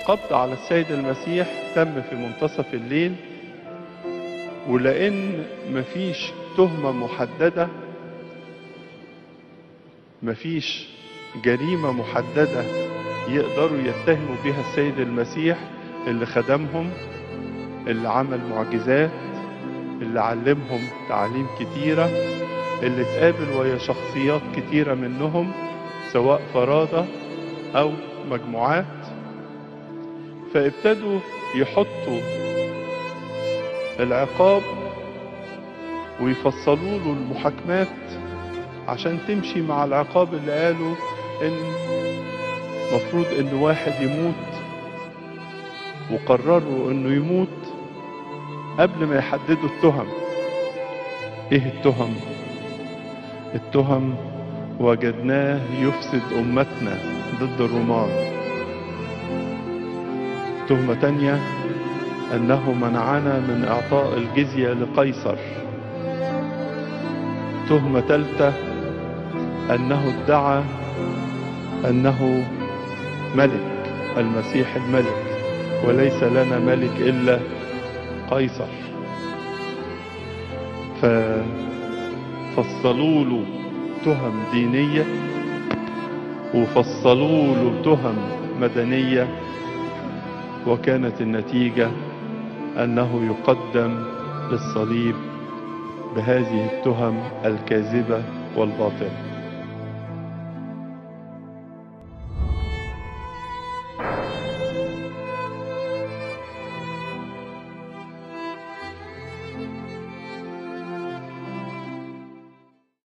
القبض على السيد المسيح تم في منتصف الليل ولأن مفيش تهمة محددة مفيش جريمة محددة يقدروا يتهموا بها السيد المسيح اللي خدمهم اللي عمل معجزات اللي علمهم تعاليم كتيرة اللي اتقابل ويا شخصيات كتيرة منهم سواء فرادة أو مجموعات فابتدوا يحطوا العقاب ويفصلوا له المحاكمات عشان تمشي مع العقاب اللي قالوا ان مفروض ان واحد يموت وقرروا انه يموت قبل ما يحددوا التهم ايه التهم التهم وجدناه يفسد امتنا ضد الرومان تهمة تانية انه منعنا من اعطاء الجزية لقيصر تهمة ثالثة انه ادعى انه ملك المسيح الملك وليس لنا ملك الا قيصر ففصلوا له تهم دينية وفصلوا له تهم مدنية وكانت النتيجة أنه يقدم للصليب بهذه التهم الكاذبة والباطلة